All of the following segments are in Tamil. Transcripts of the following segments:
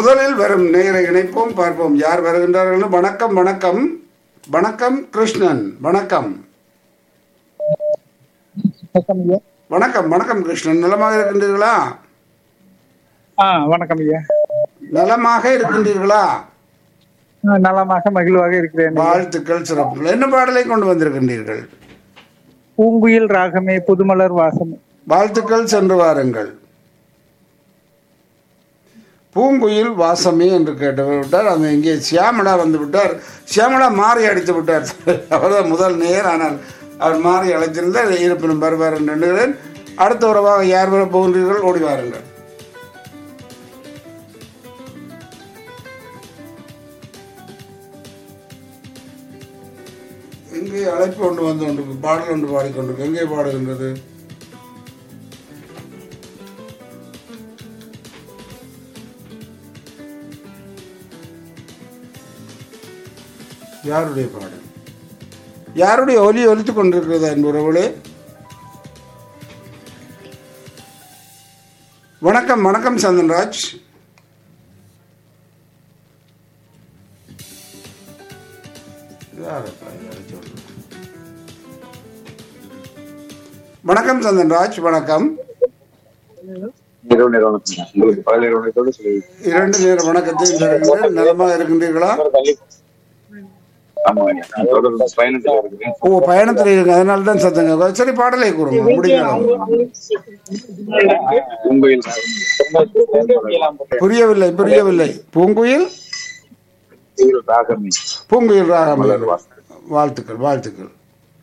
முதலில் வரும் நேரை இணைப்போம் பார்ப்போம் யார் வருகின்றார்கள் வணக்கம் வணக்கம் வணக்கம் கிருஷ்ணன் வணக்கம் வணக்கம் ஐயா வணக்கம் வணக்கம் கிருஷ்ணன் நலமாக இருக்கின்றீர்களா ஆ வணக்கம் ஐயா நலமாக இருக்கின்றீர்களா ஆ, நலமாக மகிழ்வாக இருக்கிறேன் ஐயா. வாழ்த்துக்கள் சிறப்புகள் என்ன பாடலை கொண்டு வந்திருக்கின்றீர்கள் பூங்குயில் ராகமே புதுமலர் வாசமே வாழ்த்துக்கள் சென்று வாருங்கள் பூங்குயில் வாசமே என்று கேட்டு விட்டார் அந்த இங்கே சியாமலா வந்து விட்டார் சியாமலா மாறி அடித்து விட்டார் அவர்தான் முதல் நேர் ஆனால் அவர் மாறி அழைத்திருந்தார் இருப்பினும் வருவார் என்று எண்ணுகிறேன் அடுத்த உறவாக யார் வர போகின்றீர்கள் ஓடி வாருங்கள் எங்கே அழைப்பு கொண்டு வந்து கொண்டு பாடல் ஒன்று பாடிக்கொண்டிருக்கு எங்கே பாடுகின்றது யாருடைய பாடல் யாருடைய ஒலி ஒலித்துக் கொண்டிருக்கிறது என்பவர்களே வணக்கம் வணக்கம் சந்தன்ராஜ் யாரப்பா யாரை சொல்றது? வணக்கம் சந்தன்ராஜ் வணக்கம் இரவு நேரம் வணக்கம். உங்களுக்கு பகல் இரவு நேரத்தோடு சொல்லி இரண்டு நேர வணக்கத்தையும் தருகின்றேன் நலமாக இருக்கின்றீர்களா ஆமா ஐயா. நான் தொடர்ந்து பயணத்தில் இருக்கிறேன் ஓ பயணத்தில் இருக்கு அதனால தான் சத்தங்க சரி பாடலை கூறுங்க முடிக்கலாம் உங்கள் புரியவில்லை புரியவில்லை பூங்குயில் ராகமே பூங்குயில் ராகம் வாழ்த்துக்கள் வாழ்த்துக்கள்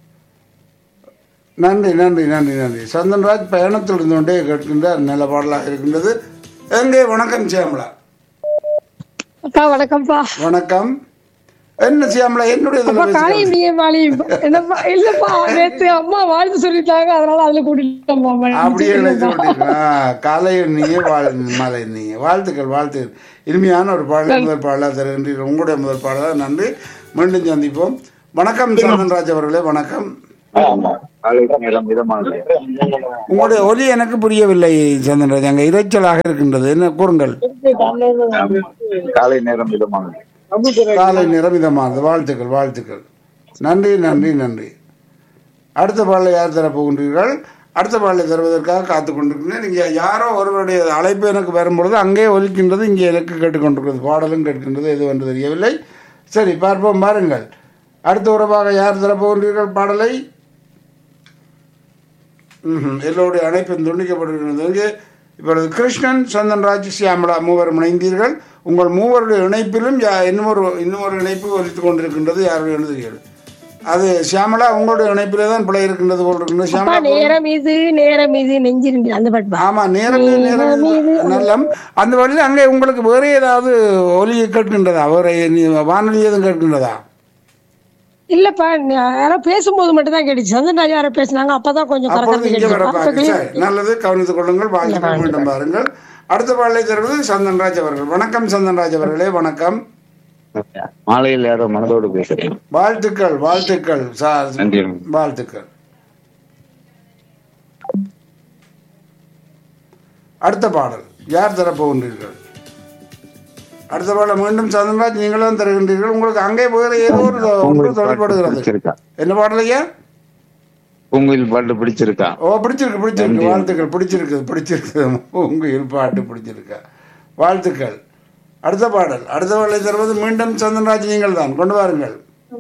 நன்றி நன்றி நன்றி நன்றி சந்தன்ராஜ் பயணத்தில் இருந்து கொண்டே கேட்கின்றார் நல்ல பாடலாக இருக்கின்றது எங்கே வணக்கம் சியாமலா அக்கா வணக்கம்ப்பா வணக்கம் என்ன சியாமலா என்னுடைய அப்பா தொலைபேசி காலை கவனிச்சு- நீ மாலி என்னப்பா இல்லப்பா நேத்து அம்மா வாழ்த்து சொல்லிட்டாங்க அதனால அதுல கூட்டிட்டு அப்படியே நினைத்து விட்டீங்களா காலை நீங்க வாழ் மாலை நீங்க வாழ்த்துக்கள் வாழ்த்துக்கள் இனிமையான ஒரு பாடல் முதல் பாடலாக தருகின்றீர்கள் உங்களுடைய முதல் பாடலாக நன்றி மீண்டும் சந்திப்போம் வணக்கம் சந்தன்ராஜ் அவர்களே வணக்கம் ஆமா காலை நேரம் மிதமானது உங்களுடைய ஒலி எனக்கு புரியவில்லை சந்தன்ராஜ் அங்க இரைச்சலாக இருக்கின்றது என்ன கூறுங்கள் ஆமா. காலை நேரம் மிதமானது காலை நிரமிதமானது வாழ்த்துக்கள் வாழ்த்துக்கள் நன்றி நன்றி நன்றி அடுத்த பாடலை யார் தர போகின்றீர்கள் அடுத்த பாடலை தருவதற்காக காத்து கொண்டிருக்கிறேன் இங்கே யாரோ ஒருவருடைய அழைப்பு எனக்கு வரும்பொழுது அங்கே ஒலிக்கின்றது இங்கே எனக்கு கேட்டுக்கொண்டிருக்கிறது பாடலும் கேட்கின்றது எது என்று தெரியவில்லை சரி பார்ப்போம் பாருங்கள் அடுத்த உறவாக யார் தர போகின்றீர்கள் பாடலை ம்ஹும். எல்லோருடைய அழைப்பும் துண்டிக்கப்படுகிறது இங்கே இப்பொழுது கிருஷ்ணன் சந்தன்ராஜ் சியாமலா மூவரும் இணைந்தீர்கள் உங்கள் மூவருடைய இணைப்பிலும் யா- இன்னுமொரு இன்னுமொரு இணைப்பு ஒலித்துக் கொண்டிருக்கின்றது யாருடைய தெரியாது அது சியாமலா உங்களுடைய இணைப்பிலே தான் பிழை இருக்கின்றது போல் இருக்கின்றது அப்பா சியாமலா நேரம் இது நேரம் இது நெஞ்சிருந்தி அந்த பாட்டு பா. ஆமா நேரம் நேரம் நல்லம் அந்த வழியில் அங்கே உங்களுக்கு வேறு ஏதாவது ஒலி கேட்கின்றதா வேறு நீ- வானொலி எதுவும் கேட்கின்றதா இல்லப்பா நீ யாரோ பேசும்போது மட்டும் தான் கேட்டுச்சு சந்தன் யாரோ பேசுனாங்க அப்பதான் கொஞ்சம் அப்பொழுது கரெக்டா இங்கே வர கேட்டுச்சு பாருங்க. அப்ப சரி, நல்லது கவனித்துக் கொள்ளுங்கள் வாழ்த்துக்கள் மீண்டும் பாருங்கள் அடுத்த பாடலை தருவது சந்தன்ராஜ் அவர்கள் வணக்கம் சந்தன்ராஜ் அவர்களே வணக்கம் மாலையில் யாரோ மனதோடு பேசுறேன் வாழ்த்துக்கள் வாழ்த்துக்கள் சார் நன்றி வாழ்த்துக்கள் அடுத்த பாடல் யார் தரப்போகின்றீர்கள் அடுத்த பாடல் மீண்டும் சந்திரராஜ் நீங்களும் தருகின்றீர்கள் உங்களுக்கு அங்கே வேறு ஏதோ ஒரு ஒன்று தொழில்படுகிறது பிடிச்சிருக்கா என்ன பாடல் ஐயா பூங்குயில் பாட்டு பிடிச்சிருக்கா ஓ பிடிச்சிருக்கு பிடிச்சிருக்கு வாழ்த்துக்கள் பிடிச்சிருக்கு பிடிச்சிருக்கு உங்கள் பாட்டு பிடிச்சிருக்கா வாழ்த்துக்கள் அடுத்த பாடல் அடுத்த பாடலை தருவது மீண்டும் சந்திரராஜ் நீங்கள் தான் கொண்டு வாருங்கள்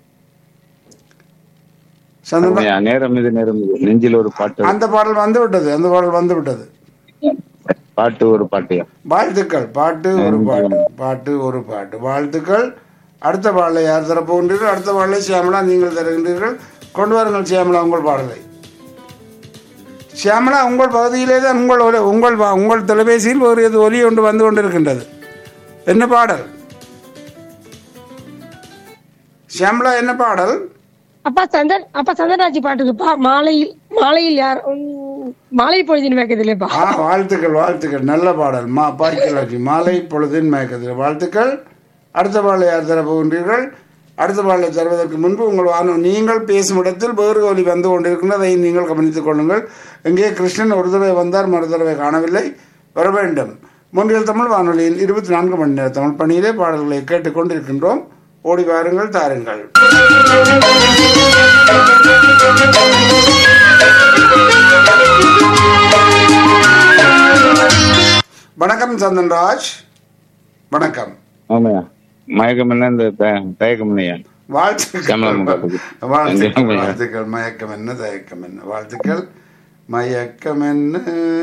சந்திரராஜ் உண்மையா? நேரம் இது நேரம் இது நெஞ்சில் ஒரு பாட்டு அந்த பாடல் வந்து விட்டது அந்த பாடல் வந்து விட்டது பாட்டு ஒரு பாட்டியா வாழ்த்துக்கள் பாட்டு ஒரு பாட்டு பாட்டு ஒரு பாட்டு வாழ்த்துக்கள் அடுத்த பாடலை யார் தர போகின்றீர்கள் அடுத்த பாடலை சியாமலா நீங்கள் தருகின்றீர்கள் கொண்டு வாருங்கள் சியாமலா உங்கள் பாடலை சியாமலா உங்கள் பகுதியிலே தான் உங்கள் ஒலி- உங்கள் வா- உங்கள் தொலைபேசியில் ஒரு இது ஒலி ஒன்று வந்து கொண்டிருக்கின்றது என்ன பாடல் சியாமலா என்ன பாடல் அப்பா சந்தன் அப்பா சந்தன்ராஜ் பாட்டுக்குப்பா மாலையில் மாலையில் யார் உம், மாலை பொழுதின் வைக்கிறது இல்லையப்பா ஆ வாழ்த்துக்கள் வாழ்த்துக்கள் நல்ல பாடல் மா பாய்க்கலாட்சி மாலை பொழுதின் மயக்கத்தில் வாழ்த்துக்கள் அடுத்த பாடலை யார் தர போகின்றீர்கள் அடுத்த பாடலை தருவதற்கு முன்பு உங்கள் வான நீங்கள் பேசும் இடத்தில் வேறு ஒலி வந்து கொண்டிருக்கின்றது அதை நீங்கள் கவனித்துக் கொள்ளுங்கள் இங்கே கிருஷ்ணன் ஒரு தடவை வந்தார் மறு தடவை காணவில்லை வர வேண்டும் முன்றியல் தமிழ் வானொலியின் இருபத்தி நான்கு மணி நேர தமிழ் பணியிலே பாடல்களை கேட்டுக்கொண்டிருக்கின்றோம் ஓடி வாருங்கள் தாருங்கள் வணக்கம் சந்தன்ராஜ் வணக்கம் ஆமாய்யா மயக்கம் என்ன இந்த த- தயக்கம் இல்லையா வாழ்த்துக்கள் கமலம் பாட்டுக்கு. வாழ்த்துக்கள் நன்றி. வாழ்த்துக்கள் மயக்கம் என்ன தயக்கம் என்ன வாழ்த்துக்கள் மயக்கம் என்ன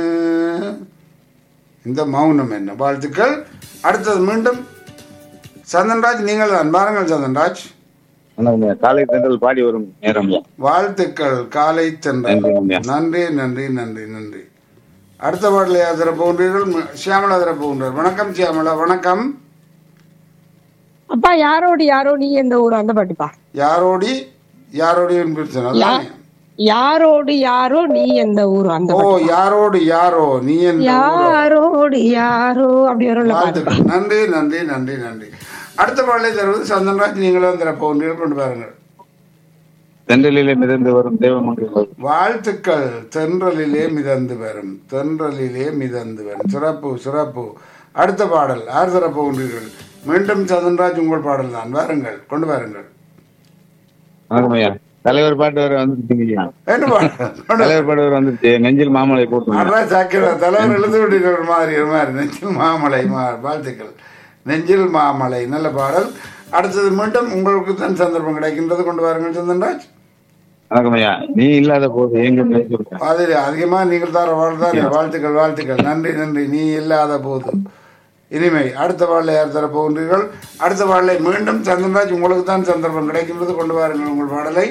இந்த மௌனம் என்ன வாழ்த்துக்கள் அடுத்தது மீண்டும் சந்தன்ராஜ் நீங்கள் தான் பாருங்கள் சந்தன்ராஜ் வணக்கம்யா. காலை தென்றல் பாடி வரும் நேரம் வாழ்த்துக்கள் காலை தென்றல் நன்றி, ஐயா. நன்றி நன்றி நன்றி நன்றி அடுத்த பாடலை யார் தர போகின்றீர்கள் ம- சியாமலா தர போகின்றார் வணக்கம் சியாமலா வணக்கம் அப்பா யாரோடு யாரோ நீ எந்த ஊர் அந்த பாட்டுப்பா யாரோடி யாரோடி பிரச்சனை அதானே? யாரோடு யாரோ நீ எந்த ஊர் அந்த ஓ பாட்டு யாரோடு யாரோ நீ என்ற ஊரோ? யாரோடு யாரோ அப்படி வரும்ல பாட்டு வாழ்த்துக்கள் நன்றி நன்றி நன்றி நன்றி அடுத்த பாடலை தருவது சந்தன்ராஜ் நீங்களும் தர போகின்றீர்கள் கொண்டு பாருங்கள் தென்றலிலே மிதந்து வரும் தேவமங்கலம் வாழ்த்துக்கள் தென்றலிலே மிதந்து வரும் தென்றலிலே மிதந்து வரும் சிறப்பு சிறப்பு அடுத்த பாடல் யார் தர போகின்றீர்கள் மீண்டும் சந்தன்ராஜ் உங்கள் பாடல் தான் வாருங்கள் கொண்டு வாருங்கள் வணக்கம்யா தலைவர் பாட்டு வர வந்துருச்சுங்கய்யா என்ன பாடல் கொண்டு தலைவர் பாட்டு வர வந்துருச்சு நெஞ்சில் மாமலை போட்டு அட்ரா சாக்கிர தலைவர் எழுந்து விட்டீர்கள் ஒரு மாதிரி ஒரு மாதிரி நெஞ்சில் மாமலை மா- வாழ்த்துக்கள் நெஞ்சில் மாமலை நல்ல பாடல் அடுத்தது மீண்டும் உங்களுக்கு தான் சந்தர்ப்பம் கிடைக்கின்றது கொண்டு வாருங்கள் சந்தன்ராஜ் வணக்கம்யா நீ இல்லாத போது எங்க நினைச்சிருக்கேன் அதில் அதிகமா நீங்கள் தர வாழ்தான் வாழ்த்துக்கள் வாழ்த்துக்கள் நன்றி நன்றி நீ இல்லாத போது இனிமை அடுத்த பாடலை யார் தர போகின்றீர்கள் அடுத்த பாடலை மீண்டும் சந்தன்ராஜ் உங்களுக்கு தான் சந்தர்ப்பம் கிடைக்கின்றது கொண்டு வாருங்கள் உங்கள் பாடலை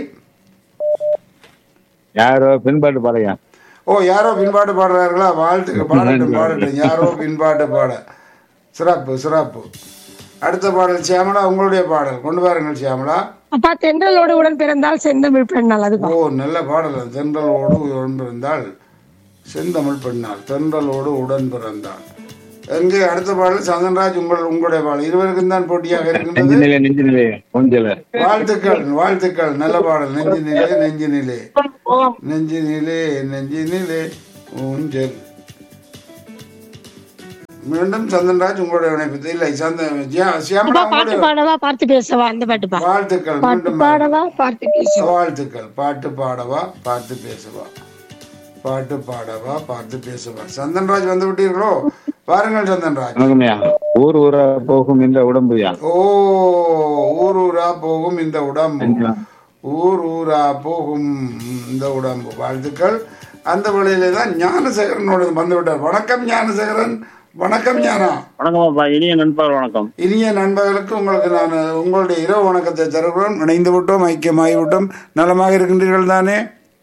யாரோ பின்பாட்டு பாடையா ஓ யாரோ பின்பாட்டு பாடுறார்களா வாழ்த்துக்கள் பாடட்டும் பாடட்டும் யாரோ பின்பாட்டு பாட சிறப்பு சிறப்பு அடுத்த பாடல் சியாமலா உங்களுடைய பாடல் கொண்டு வாருங்கள் சியாமலா அப்பா தென்றலோடு உடன் பிறந்தால் செந்தமிழ் பெண்ணால் அதுப்பா ஓ நல்ல பாடல் அது. தென்றலோடு உடன் பிறந்தால் செந்தமிழ் பெண்ணால் தென்றலோடு உடன் பிறந்தாள் எங்கே அடுத்த பாடல் சந்தன்ராஜ் உங்கள் உங்களுடைய பாடல் இருவருக்கும் தான் போட்டியாக இருக்கின்றது நெஞ்சு நிலை நெஞ்சு நிலை கொஞ்சல வாழ்த்துக்கள் வாழ்த்துக்கள் நல்ல பாடல் நெஞ்சு நிலே நெஞ்சு நிலே நெஞ்சு நிலே நெஞ்சு நிலே ஊஞ்சல் மீண்டும் சந்தன்ராஜ் உங்களுடைய இணைப்பு இல்லை சந்த ஜியா- சியாமலா அப்பா பாட்டு உங்களுடைய பாடவா பார்த்து பேசவா அந்த பாட்டுப்பா வாழ்த்துக்கள் பாட்டு மீண்டும் பாடவா பார்த்து பேசவா வாழ்த்துக்கள் பாட்டு பாடவா பார்த்து பேசவா பாட்டு பாடவா பார்த்து பேசவா சந்தன்ராஜ் வந்து விட்டீர்களோ பாருங்கள் சந்தன்ராஜ் வணக்கம்யா ஊர் ஊரா போகும் இந்த உடம்புயா ஓ ஊர் ஊரா போகும் இந்த உடம்பு ஊர் ஊரா போகும் இந்த உடம்பு வாழ்த்துக்கள் அந்த வழியிலே தான் ஞானசேகரனோட வந்து விட்டார் வணக்கம் ஞானசேகரன் வணக்கம் ஞானா வணக்கம்ப்பா இனிய நண்பர் வணக்கம் இனிய நண்பர்களுக்கு உங்களுக்கு நான் உங்களுடைய இரவு வணக்கத்தை தருகிறோம் இணைந்து விட்டோம் ஐக்கியமாகி விட்டோம் நலமாக இருக்கின்றீர்கள் தானே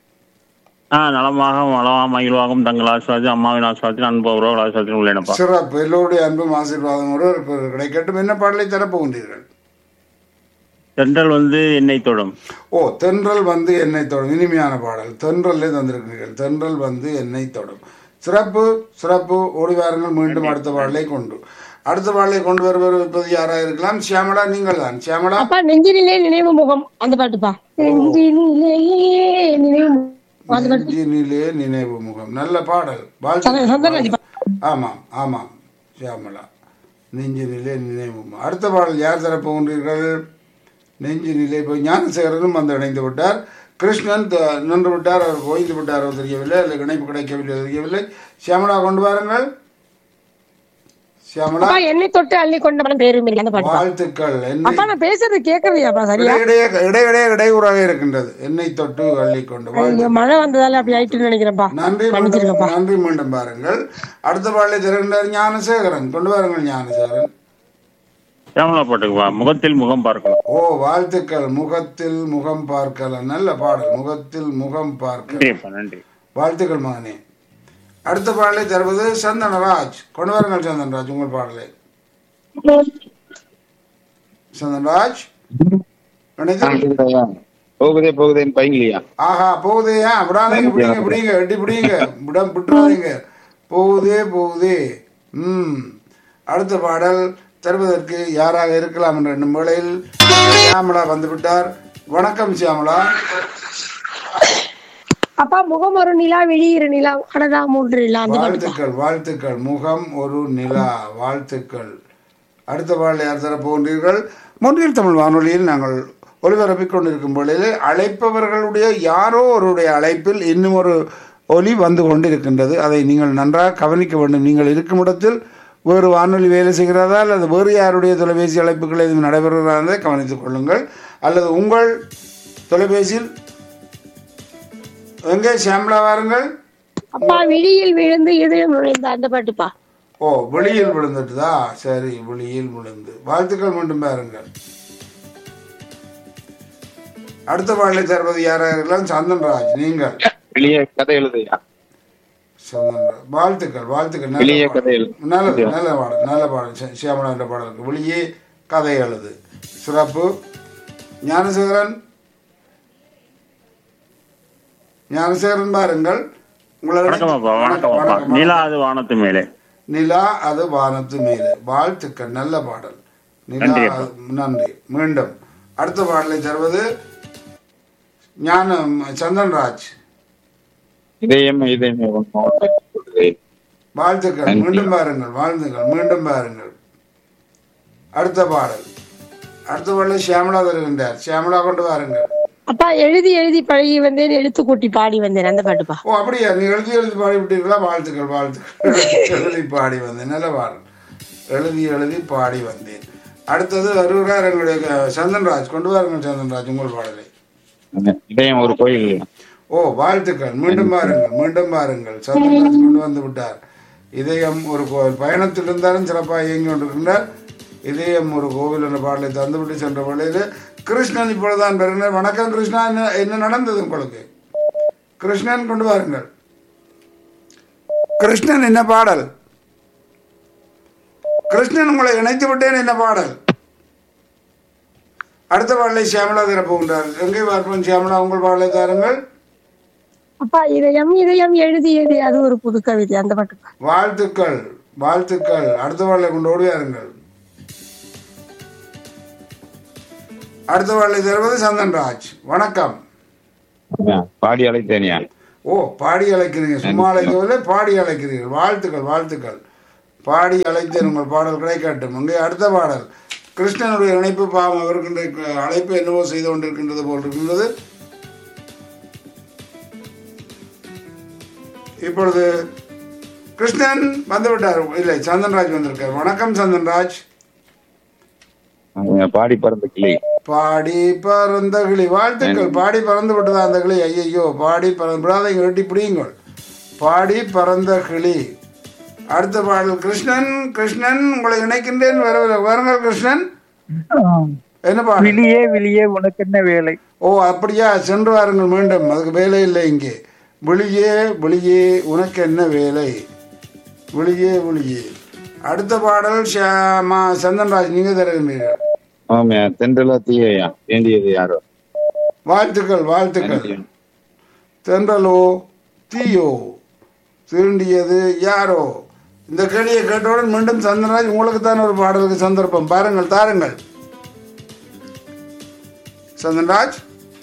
ஆ நலமாக வளமாக மகிழ்வாகவும் தங்கள் ஆசிர்வாதி அம்மாவின் ஆசிர்வாதி அன்பவர்கள் ஆசிர்வாதி உள்ளேனப்பா சிறப்பு எல்லோருடைய அன்பும் ஆசீர்வாதம் ஒருவர் கிடைக்கட்டும் என்ன பாடலை தரப்போகின்றீர்கள் தென்றல் வந்து என்னை தொடும் ஓ தென்றல் வந்து என்னை தொடும் இனிமையான பாடல் தென்றல்லே தந்திருக்கிறீர்கள் தென்றல் வந்து என்னை தொடும் சிறப்பு சிறப்பு ஓடி வாருங்கள் மீண்டும் அடுத்த பாடலை கொண்டு அடுத்த பாடலை கொண்டு வருவர் இப்போது யாராக இருக்கலாம் சியாமலா நீங்கள் தான் சியாமலா அப்பா நெஞ்சினிலே நினைவு முகம் அந்த பாட்டுப்பா நெஞ்சினிலே நினைவு முகம் அந்த பாட்டு நெஞ்சினிலே நினைவு முகம் நல்ல பாடல் வாழ்த்து சந்தன- சந்தனராஜ் பா- ஆமாம் ஆமாம் சியாமலா நெஞ்சினிலே நினைவு முகம் அடுத்த பாடல் யார் தரப்போகின்றீர்கள் நெஞ்சினிலே இப்போ ஞானசேகரனும் வந்து இணைந்து விட்டார் கிருஷ்ணன் த- நின்று விட்டார் அவர் ஓய்ந்து விட்டாரோ தெரியவில்லை அல்ல இணைப்பு கிடைக்கவில்லை தெரியவில்லை சியாமலா கொண்டு வாருங்கள் சியாமலா அப்பா என்னை தொட்டு அள்ளி கொண்ட மனம் பேரும் இல்லை அந்த பாட்டு வாழ்த்துக்கள் என்னை அப்பா நான் பேசுறது கேட்கலையாப்பா சரியா இடையிடையே இடையிடையே இடையூறாக இருக்கின்றது என்னை தொட்டு அள்ளி கொண்டு வாழ்த்து இங்க மழை வந்ததால அப்படி ஆயிட்டுன்னு நினைக்கிறேன்ப்பா நன்றி மீண்டும் மன்னிச்சிருக்கப்பா நன்றி மீண்டும் பாருங்கள் அடுத்த பாடலை திறகின்றார் ஞானசேகரன் கொண்டு வாருங்கள் ஞானசேகரன் கேமலா பாட்டுக்குப்பா முகத்தில் முகம் பார்க்கலாம் ஓ வாழ்த்துக்கள் முகத்தில் முகம் பார்க்கலாம் நல்ல பாடல் முகத்தில் முகம் பார்க்க நன்றிப்பா நன்றி வாழ்த்துக்கள் மகனே அடுத்த பாடலை தருவது சந்தனராஜ் கொண்டு வாருங்கள் சந்தனராஜ் உங்கள் பாடலை சந்தனராஜ் இணைந்து- போகுதே போகுதேன்னு பையங்களையா ஆஹா போகுதேயா விடாதீங்க பிடிங்க பிடிங்க எட்டி பிடிங்க விட விட்டுறாதீங்க போகுதே போகுதே ம் அடுத்த பாடல் தருவதற்கு யாராக இருக்கலாம் என்ற எண்ணும் வேளையில் சியாமலா வந்து விட்டார் வணக்கம் சியாமலா அப்பா முகம் ஒரு நிலா வெளியிரு நிலா அடடா மூன்று நிலா அந்த பாட்டுப்பா வாழ்த்துக்கள் வாழ்த்துக்கள் முகம் ஒரு நிலா வாழ்த்துக்கள் அடுத்த பாடல் யார் தர போகின்றீர்கள் முன்னில் தமிழ் வானொலியில் நாங்கள் ஒளிபரப்பிக் கொண்டிருக்கும் பொழுது அழைப்பவர்களுடைய யாரோ ஒருடைய அழைப்பில் இன்னும் ஒரு ஒலி வந்து கொண்டிருக்கின்றது அதை நீங்கள் நன்றாக கவனிக்க வேண்டும் நீங்கள் இருக்கும் இடத்தில் வேறு வானொலி வேலை செய்கிறதா அல்லது வேறு யாருடைய தொலைபேசி அழைப்புகள் எதுவும் நடைபெறுகிறதா என்பதை கவனித்துக் கொள்ளுங்கள் அல்லது உங்கள் தொலைபேசியில் எங்கே ஷாம்லா வாருங்கள் அப்பா விழியில் விழுந்து இதயம் நுழைந்த அந்த பாட்டுப்பா ஓ வெளியில் விழுந்துட்டுதா சரி வெளியில் விழுந்து வாழ்த்துக்கள் மீண்டும் பாருங்கள் அடுத்த பாடலை தருவது யாராக இருக்கலாம் சந்தன்ராஜ் நீங்கள் வெளியே கதை எழுதுயா சந்தன்ராஜ் வாழ்த்துக்கள் வாழ்த்துக்கள் நல்ல வெளியே பாடல். கதை எழுது. நல்லது நல்ல பாடல் நல்ல பாடல் சி- சியாமளா என்ற பாடலுக்கு வெளியே கதை எழுது சிறப்பு ஞானசேகரன் ஞானசேகரன் பாருங்கள் உங்களை வணக்கம் அப்பா வணக்கம் அப்பா வணக்கம். நிலா அது வானத்து மேலே நிலா அது வானத்து மேலே வாழ்த்துக்கள் நல்ல பாடல் நிலா நன்றி அது- நன்றி மீண்டும் அடுத்த பாடலை தருவது ஞானம் சந்தன்ராஜ் இதயம் இதயம் உன் வாழ்த்துக்கள் நன்றி. மீண்டும் பாருங்கள் வாழ்த்துக்கள் மீண்டும் பாருங்கள் அடுத்த பாடல் அடுத்த பாடலை ஷியாமலா தருகின்றார் ஷியாமலா கொண்டு வாருங்கள் அப்பா எழுதி எழுதி பழகி வந்தேன் எழுத்து கூட்டி பாடி வந்தேன் அந்த பாட்டுப்பா ஓ அப்படியா நீ எழுதி எழுதி பாடி விட்டீர்களா வாழ்த்துக்கள் வாழ்த்துக்கள் எழுதி பாடி வந்தேன் நல்ல பாடல் எழுதி எழுதி பாடி வந்தேன் அடுத்தது வருகிறார் எங்களுடைய க- சந்தன்ராஜ் கொண்டு வாருங்கள் சந்தன்ராஜ் உங்கள் பாடலை இதயம் ஒரு கோயில் ஓ வாழ்த்துக்கள் மீண்டும் பாருங்கள் மீண்டும் பாருங்கள் சந்தன்ராஜ் கொண்டு வந்து விட்டார் இதயம் ஒரு கோவில் பயணத்தில் இருந்தாலும் சிறப்பாக இயங்கி கொண்டிருக்கின்றார் இதயம் ஒரு கோவில் என்ற பாடலை தந்துவிட்டு சென்ற வேளையில் கிருஷ்ணன் இப்பொழுதுதான் பெறுகிறார் வணக்கம் கிருஷ்ணா என்ன என்ன நடந்தது உங்களுக்கு கிருஷ்ணன் கொண்டு வாருங்கள் கிருஷ்ணன் என்ன பாடல் கிருஷ்ணன் உங்களை இணைத்து விட்டேன் என்ன பாடல் அடுத்த பாடலை சியாமலா தரப்போகின்றார் எங்கே பார்ப்போம் சியாமலா உங்கள் பாடலை தாருங்கள் அப்பா இதயம் இதயம் எழுதி எழுதி அது ஒரு புது கவிதை அந்த பாட்டுப்பா வாழ்த்துக்கள் வாழ்த்துக்கள் அடுத்த பாடலை கொண்டு ஓடியாருங்கள் அடுத்த பாடலை தருவது சந்தன்ராஜ் வணக்கம் பாடி அழைத்தேனியா ஓ பாடி அழைக்கிறீங்க சும்மா அழைக்கவில்லை பாடி அழைக்கிறீர்கள் வாழ்த்துக்கள் வாழ்த்துக்கள் பாடி அழைத்தேன் உங்கள் பாடல் கிடைக்கட்டும் அங்கே அடுத்த பாடல் கிருஷ்ணனுடைய இணைப்பு பாவம் இருக்கின்ற அழைப்பு என்னவோ செய்து கொண்டிருக்கின்றது போல் இருக்கின்றது இப்பொழுது கிருஷ்ணன் வந்து விட்டார் இல்லை சந்தன்ராஜ் வந்திருக்கார் வணக்கம் சந்தன்ராஜ் பாடி பறந்த கிளி பாடி பறந்த கிளி வாழ்த்துக்கள் பாடி பறந்து விட்டதா அந்த கிளி ஐயையோ பாடி பறந்து விடாதீங்க வெட்டி பிடியுங்கள் பாடி பறந்த கிளி அடுத்த பாடல் கிருஷ்ணன் கிருஷ்ணன் உங்களை இணைக்கின்றேன் வரவில்லை வாருங்கள் கிருஷ்ணன் என்ன பாடல் விழியே விழியே உனக்கு என்ன வேலை ஓ அப்படியா சென்று வாருங்கள் மீண்டும் அதுக்கு வேலை இல்லை இங்கே விழியே விழியே உனக்கு என்ன வேலை விழியே விழியே அடுத்த பாடல் ஷியாமா சந்தன்ராஜ் நீங்க தருகின்றீர்கள் ஆமாம் தென்றலா தீயா வேண்டியது யாரோ வாழ்த்துக்கள் வாழ்த்துக்கள் நன்றி. தென்றலோ தீயோ திருண்டியது யாரோ இந்த கேள்வியை கேட்டவுடன் மீண்டும் சந்திரராஜ் உங்களுக்கு தான் ஒரு பாடலுக்கு சந்தர்ப்பம் பாருங்கள் தாருங்கள் சந்தன்ராஜ்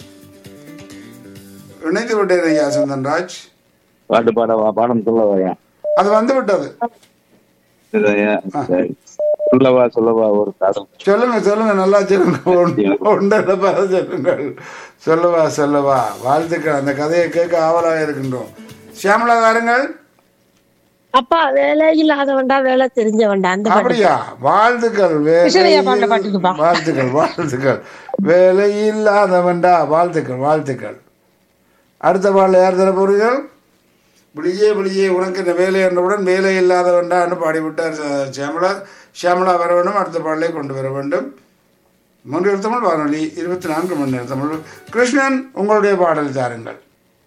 இணைத்து விட்டேன் ஐயா சந்தன்ராஜ் பாட்டு பாடவா பாடம் சொல்லவாயா அது வந்து விட்டது இதுதாயா? சரி சொல்லவா சொல்லவா ஒரு காதல் சொல்லுங்க சொல்லுங்க நல்லா சொல்லுங்க ஒன்று- ஒன்றரை பல சொல்லுங்கள் சொல்லவா சொல்லவா வாழ்த்துக்கள் அந்த கதையை கேட்க ஆவலாக இருக்கின்றோம் சியாமலா வாருங்கள் அப்பா வேலை இல்லாதவன்டா வேலை தெரிஞ்சவன்டா அந்த பாட்டு அப்படியா வாழ்த்துக்கள் கிருஷ்ணய்யா பாடின வேலையில் பாட்டுக்குப்பா. வாழ்த்துக்கள் வாழ்த்துக்கள் வேலை இல்லாதவன்டா வாழ்த்துக்கள் வாழ்த்துக்கள் அடுத்த பாடல யார் தர போறீர்கள் விழியே விழியே உனக்கு இந்த வேலை என்றவுடன் வேலை இல்லாதவன்டான்னு பாடிவிட்டார் ச- சியாமலா சியாமலா வர வேண்டும் அடுத்த பாடலை கொண்டு வர வேண்டும் மூன்று தமிழ் வானொலி இருபத்தி நான்கு மணி நேரம் தமிழ் கிருஷ்ணன் உங்களுடைய பாடல் தாருங்கள்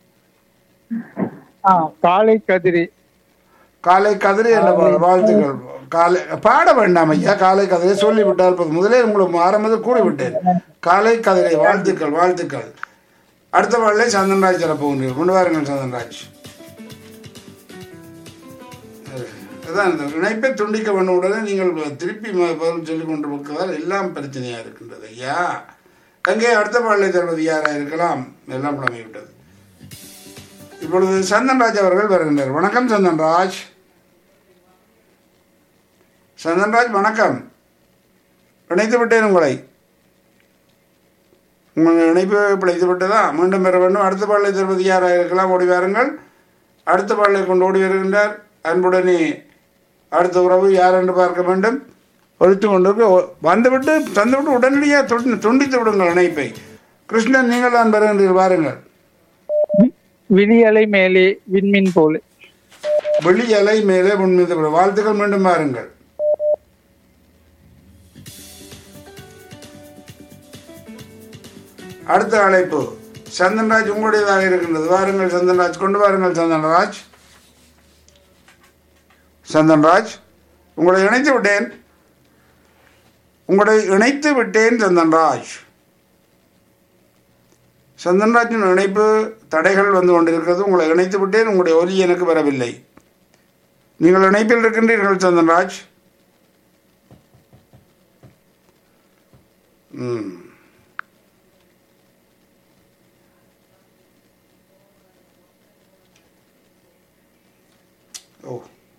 ஆ காலை கதிரி காலை கதிரை என்ற பாடல் வாழ்த்துக்கள் காலை பாட வேண்டாம் ஐயா காலை கதிரை சொல்லிவிட்டால் போதும் முதலே உங்களுக்கு ஆரம்பத்தில் கூறிவிட்டேன் காலை கதிரை வாழ்த்துக்கள் வாழ்த்துக்கள் அடுத்த பாடலை சந்தன்ராஜ் தர போகின்றீர்கள் கொண்டு வாருங்கள் சந்தன்ராஜ் அதான் இந்த இணைப்பை துண்டிக்க பண்ண உடனே நீங்கள் திருப்பி ம- பதில் சொல்லிக் கொண்டு இருக்கிறதால் எல்லாம் பிரச்சனையாக இருக்கின்றது ஐயா அங்கே அடுத்த பாடலை தருவது யாராக இருக்கலாம் எல்லாம் புலமைவிட்டது இப்பொழுது சந்தன்ராஜ் அவர்கள் வருகின்றார் வணக்கம் சந்தன்ராஜ் சந்தன்ராஜ் வணக்கம் இணைத்து விட்டேன் உங்களை உங்கள் இணைப்பு பிழைத்து விட்டதா மீண்டும் பெற வேண்டும் அடுத்த பாடலை தருவது யாராக இருக்கலாம் ஓடி வாருங்கள் அடுத்த பாடலை கொண்டு ஓடி வருகின்றார் அன்புடனே அடுத்த உறவு யார் என்று பார்க்க வேண்டும் ஒழித்து கொண்டு வந்துவிட்டு தந்துவிட்டு உடனடியாக துண்டி துண்டித்து விடுங்கள் இணைப்பை கிருஷ்ணன் நீங்கள் தான் பெறுகின்றீர்கள் வாருங்கள் விழியலை மேலே விண்மீன் போல வெளி அலை மேலே முன்மீது விடும் வாழ்த்துக்கள் மீண்டும் வாருங்கள் அடுத்த அழைப்பு சந்தன்ராஜ் உங்களுடையதாக இருக்கின்றது வாருங்கள் சந்தன்ராஜ் கொண்டு வாருங்கள் சந்தன்ராஜ் சந்தன்ராஜ் உங்களை இணைத்து விட்டேன் உங்களை இணைத்து விட்டேன் சந்தன்ராஜ் சந்தன்ராஜின் இணைப்பு தடைகள் வந்து கொண்டிருக்கிறது உங்களை இணைத்து விட்டேன் உங்களுடைய ஒலி எனக்கு வரவில்லை நீங்கள் இணைப்பில் இருக்கின்றீர்கள் சந்தன்ராஜ் ம் ஓ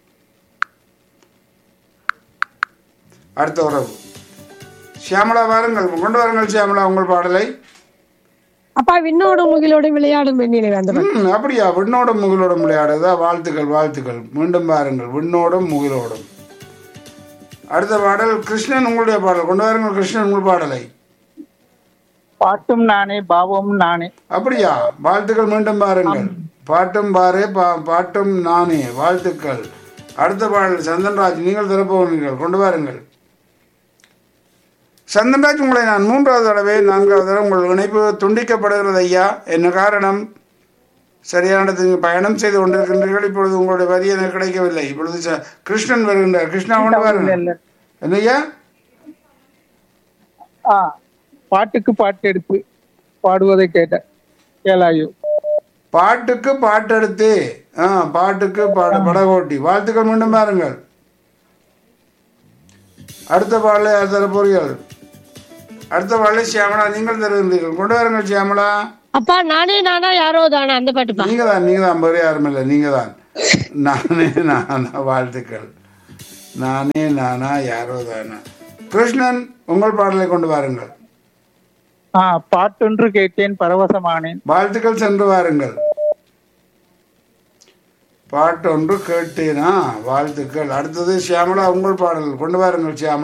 அடுத்த உறவு சியாமலா வாருங்கள் கொண்டு வாருங்கள் சியாமலா உங்கள் பாடலை அப்பா விண்ணோடும் முகிலோடும் விளையாடும் வெண்ணிலை அந்த பாட்டு. ம், அப்படியா விண்ணோடும் முகிலோடும் விளையாடுதா வாழ்த்துக்கள் வாழ்த்துக்கள் மீண்டும் பாருங்கள் விண்ணோடும் முகிலோடும் அடுத்த பாடல் கிருஷ்ணன் உங்களுடைய பாடல் கொண்டு வாருங்கள் கிருஷ்ணன் உங்கள் பாடலை பாட்டும் நானே பாவமும் நானே அப்படியா வாழ்த்துக்கள் மீண்டும் பாருங்கள் பாட்டும் பாரே பா பாட்டும் நானே வாழ்த்துக்கள் அடுத்த பாடல் சந்தன்ராஜ் நீங்கள் திறப்பவர்கள் கொண்டு வாருங்கள் சந்தன்ராஜ் உங்களை நான் மூன்றாவது தடவை நான்காவது தடவை உங்கள் இணைப்பு துண்டிக்கப்படுகிறது ஐயா என்ன காரணம் சரியான இடத்துக்கு பயணம் செய்து கொண்டிருக்கின்றீர்கள் இப்பொழுது உங்களுடைய வரி எனக்கு கிடைக்கவில்லை இப்பொழுது ச- கிருஷ்ணன் வருகின்றார் கிருஷ்ணா கொண்டு இல்ல, வாருங்கள் இல்ல. என்னய்யா ஆ பாட்டுக்கு பாட்டு எடுத்து பாடுவதை கேட்ட கேளாயோ பாட்டுக்கு பாட்டெடுத்து ஆ பாட்டுக்கு பாட படகோட்டி வாழ்த்துக்கள் மீண்டும் பாருங்கள் அடுத்த பாடலை யார் தர போறீர்கள் அடுத்த பாடலை சியாமலா நீங்கள் தருகின்றீர்கள் கொண்டு வாருங்கள் சியாமலா அப்பா நானே நானா யாரோ தானா அந்த பாட்டுப்பா நீங்க தான் நீங்க தான் வேறு யாரும் இல்லை நீங்க தான் நானே நானா வாழ்த்துக்கள் நானே நானா யாரோ தானா கிருஷ்ணன் உங்கள் பாடலை கொண்டு வாருங்கள் ஆ பாட்டொன்று கேட்டேன் பரவசமானேன் வாழ்த்துக்கள் சென்று வாருங்கள் பாட்டொன்று கேட்டேனா வாழ்த்துக்கள் அடுத்தது சியாமலா உங்கள் பாடல் கொண்டு வாருங்கள் சியாமலா